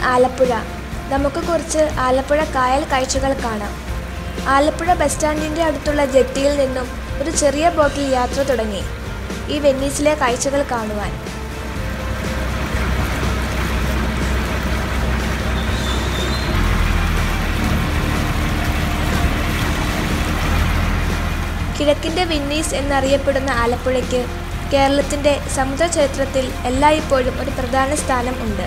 ആലപ്പുഴ നമുക്ക് കുറച്ച് ആലപ്പുഴ കായൽ കാഴ്ചകൾ കാണാം ആലപ്പുഴ ബസ് സ്റ്റാൻഡിൻ്റെ അടുത്തുള്ള ജെട്ടിയിൽ നിന്നും ഒരു ചെറിയ ബോട്ടിൽ യാത്ര തുടങ്ങി ഈ വെന്നീസിലെ കാഴ്ചകൾ കാണുവാൻ കിഴക്കിൻ്റെ വിന്നീസ് എന്നറിയപ്പെടുന്ന ആലപ്പുഴയ്ക്ക് കേരളത്തിൻ്റെ സമുദ്ര ചരിത്രത്തിൽ എല്ലായ്പ്പോഴും ഒരു പ്രധാന സ്ഥാനം ഉണ്ട്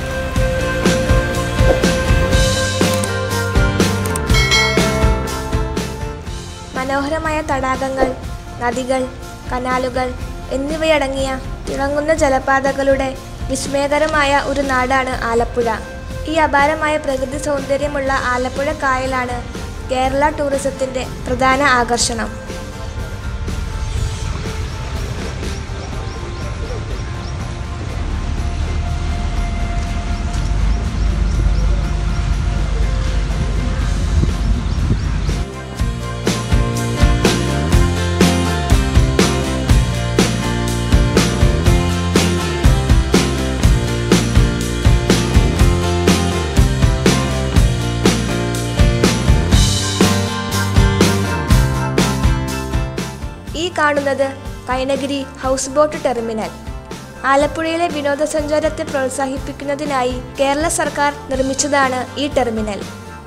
മനോഹരമായ തടാകങ്ങൾ നദികൾ കനാലുകൾ എന്നിവയടങ്ങിയ തിളങ്ങുന്ന ജലപാതകളുടെ വിസ്മയകരമായ ഒരു നാടാണ് ആലപ്പുഴ ഈ അപാരമായ പ്രകൃതി സൗന്ദര്യമുള്ള ആലപ്പുഴ കായലാണ് കേരള ടൂറിസത്തിൻ്റെ പ്രധാന ആകർഷണം ഈ കാണുന്നത് കൈനഗിരി ഹൗസ് ബോട്ട് ടെർമിനൽ ആലപ്പുഴയിലെ വിനോദസഞ്ചാരത്തെ പ്രോത്സാഹിപ്പിക്കുന്നതിനായി കേരള സർക്കാർ നിർമ്മിച്ചതാണ് ഈ ടെർമിനൽ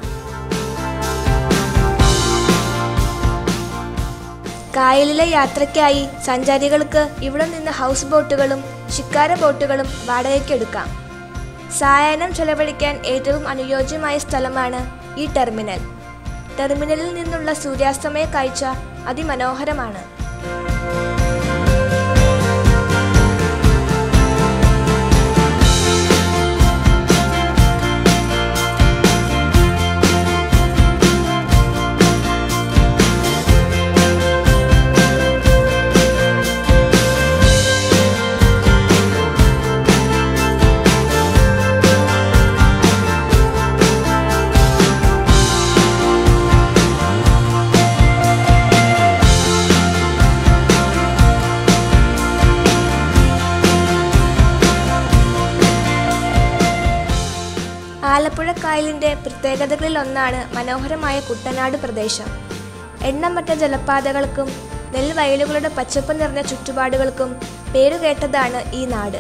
കായലിലെ യാത്രയ്ക്കായി സഞ്ചാരികൾക്ക് ഇവിടെ നിന്ന് ഹൗസ് ബോട്ടുകളും ശിക്കാര ബോട്ടുകളും വാടകയ്ക്കെടുക്കാം സായാഹ്നം ചെലവഴിക്കാൻ ഏറ്റവും അനുയോജ്യമായ സ്ഥലമാണ് ഈ ടെർമിനൽ ടെർമിനലിൽ നിന്നുള്ള സൂര്യാസ്തമയ കാഴ്ച അതിമനോഹരമാണ് ആലപ്പുഴ കായലിൻ്റെ പ്രത്യേകതകളിൽ ഒന്നാണ് മനോഹരമായ കുട്ടനാട് പ്രദേശം എണ്ണമറ്റ ജലപാതകൾക്കും നെൽവയലുകളുടെ പച്ചപ്പ് നിറഞ്ഞ ചുറ്റുപാടുകൾക്കും പേരുകേട്ടതാണ് ഈ നാട്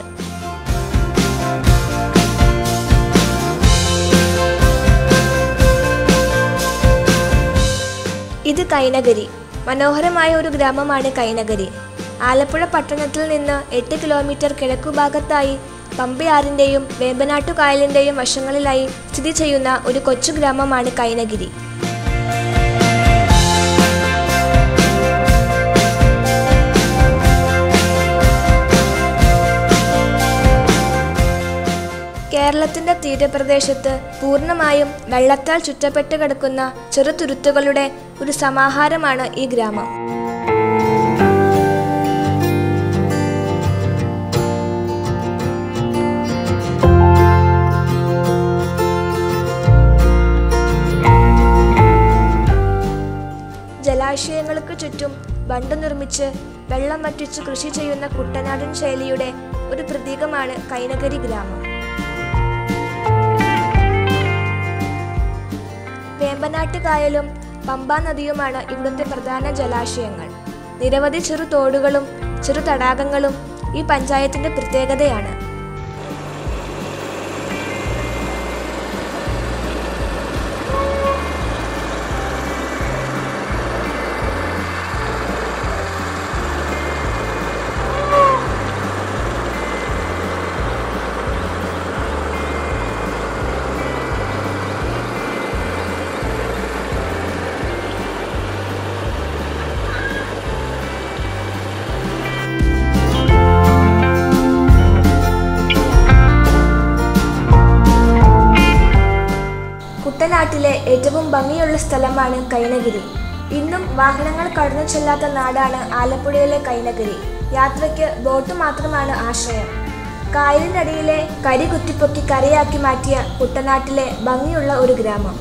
ഇത് കൈനഗരി മനോഹരമായ ഒരു ഗ്രാമമാണ് കൈനഗരി ആലപ്പുഴ പട്ടണത്തിൽ നിന്ന് എട്ട് കിലോമീറ്റർ കിഴക്കുഭാഗത്തായി പമ്പയാറിൻ്റെയും വേമ്പനാട്ടു കായലിൻ്റെയും വശങ്ങളിലായി സ്ഥിതി ചെയ്യുന്ന ഒരു കൊച്ചു ഗ്രാമമാണ് കൈനഗിരി കേരളത്തിന്റെ തീരപ്രദേശത്ത് പൂർണ്ണമായും വെള്ളത്താൽ ചുറ്റപ്പെട്ട് കിടക്കുന്ന ചെറുതുരുത്തുകളുടെ ഒരു സമാഹാരമാണ് ഈ ഗ്രാമം ജലാശയങ്ങൾക്ക് ചുറ്റും ബണ്ട് നിർമ്മിച്ച് വെള്ളം വറ്റിച്ച് കൃഷി ചെയ്യുന്ന കുട്ടനാടൻ ശൈലിയുടെ ഒരു പ്രതീകമാണ് കൈനഗരി ഗ്രാമം വേമ്പനാട്ട് കായലും പമ്പാ നദിയുമാണ് ഇവിടുത്തെ പ്രധാന ജലാശയങ്ങൾ നിരവധി ചെറു തോടുകളും ചെറു തടാകങ്ങളും ഈ പഞ്ചായത്തിന്റെ പ്രത്യേകതയാണ് കുട്ടനാട്ടിലെ ഏറ്റവും ഭംഗിയുള്ള സ്ഥലമാണ് കൈനഗിരി ഇന്നും വാഹനങ്ങൾ കടന്നു ചെല്ലാത്ത നാടാണ് ആലപ്പുഴയിലെ കൈനഗിരി യാത്രയ്ക്ക് ബോട്ട് മാത്രമാണ് ആശ്രയം കായലിനടിയിലെ കരി കുത്തിപ്പൊക്കി കരയാക്കി മാറ്റിയ കുട്ടനാട്ടിലെ ഭംഗിയുള്ള ഒരു ഗ്രാമം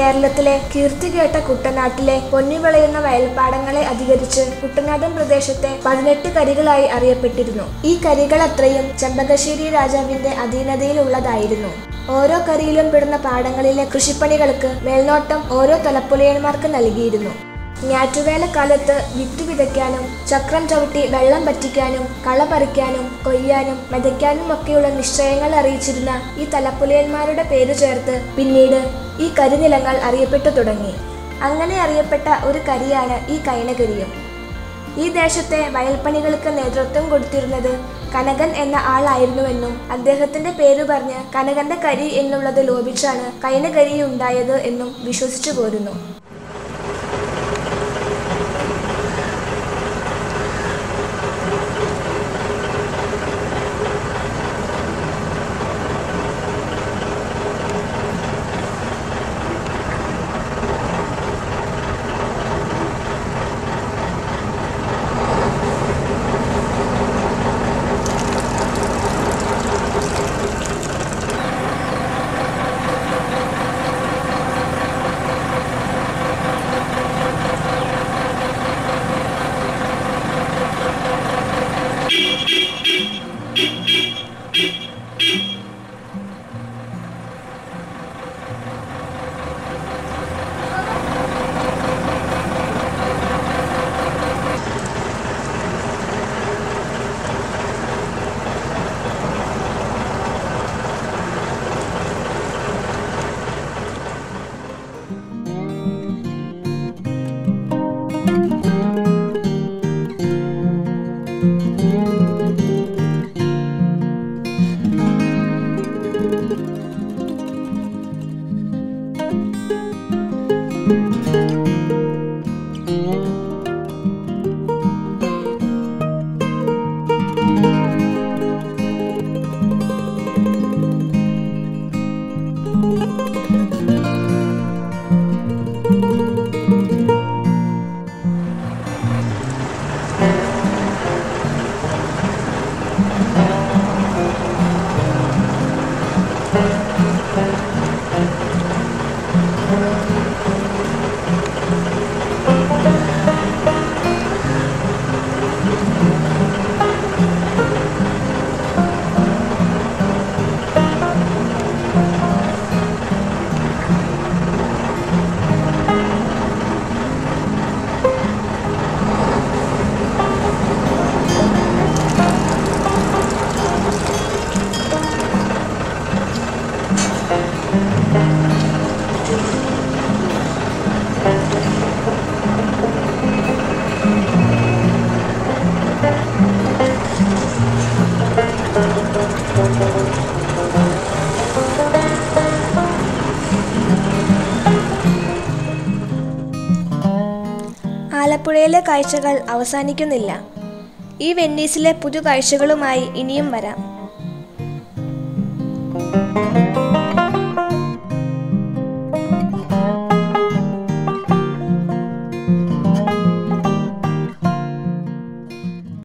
കേരളത്തിലെ കീർത്തികേട്ട കുട്ടനാട്ടിലെ പൊന്നു വിളയുന്ന വയൽപ്പാടങ്ങളെ അധികരിച്ച് കുട്ടനാടൻ പ്രദേശത്തെ പതിനെട്ട് കരികളായി അറിയപ്പെട്ടിരുന്നു ഈ കരികൾ അത്രയും ചെമ്പകശ്ശേരി രാജാവിന്റെ അധീനതയിലുള്ളതായിരുന്നു ഓരോ കരിയിലും പെടുന്ന പാടങ്ങളിലെ കൃഷിപ്പണികൾക്ക് മേൽനോട്ടം ഓരോ തലപ്പുലയന്മാർക്ക് നൽകിയിരുന്നു ഞാറ്റുവേലക്കാലത്ത് വിത്ത് വിതയ്ക്കാനും ചക്രം ചവിട്ടി വെള്ളം പറ്റിക്കാനും കള പറിക്കാനും കൊയ്യാനും മെതയ്ക്കാനും ഒക്കെയുള്ള നിശ്ചയങ്ങൾ അറിയിച്ചിരുന്ന ഈ തലപ്പുലയന്മാരുടെ പേരു ചേർത്ത് പിന്നീട് ഈ കരിനിലങ്ങൾ അറിയപ്പെട്ടു തുടങ്ങി അങ്ങനെ അറിയപ്പെട്ട ഒരു കരിയാണ് ഈ കൈനകരിയും ഈ ദേശത്തെ വയൽപ്പണികൾക്ക് നേതൃത്വം കൊടുത്തിരുന്നത് കനകൻ എന്ന ആളായിരുന്നുവെന്നും അദ്ദേഹത്തിന്റെ പേര് പറഞ്ഞ് കനകന്റെ കരി എന്നുള്ളത് ലോപിച്ചാണ് കൈനകരി ഉണ്ടായത് എന്നും വിശ്വസിച്ചു പോരുന്നു ആലപ്പുഴയിലെ കാഴ്ചകൾ അവസാനിക്കുന്നില്ല ഈ വെന്നീസിലെ പുതു കാഴ്ചകളുമായി ഇനിയും വരാം